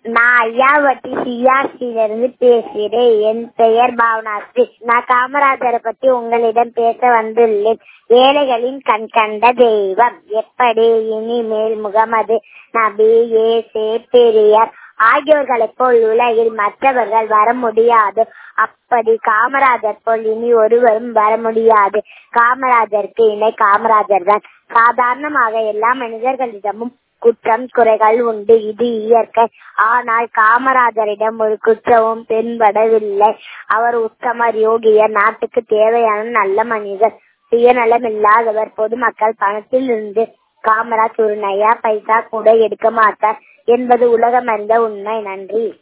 நான் ஐயாவட்டி சிஆர்சியில இருந்து பேசுகிறேன் என் பெயர் பாவனாஸ்ரீ நான் காமராஜரை பத்தி உங்களிடம் பேச வந்துள்ளேன் ஏழைகளின் கண் கண்ட தெய்வம் எப்படி இனிமேல் முகமது நபி ஏசே பெரியார் ஆகியோர்களைப் போல் உலகில் மற்றவர்கள் வர முடியாது அப்படி காமராஜர் போல் இனி ஒருவரும் வர முடியாது காமராஜருக்கு இணை காமராஜர் தான் சாதாரணமாக எல்லா மனிதர்களிடமும் குற்றம் குறைகள் உண்டு இது இயற்கை ஆனால் காமராஜரிடம் ஒரு குற்றமும் தென்படவில்லை அவர் உத்தமர் யோகியர் நாட்டுக்கு தேவையான நல்ல மனிதர் சுயநலம் இல்லாதவர் பொதுமக்கள் பணத்தில் இருந்து காமராஜ் ஒரு நயா பைசா கூட எடுக்க மாட்டார் என்பது உலகம் அறிந்த உண்மை நன்றி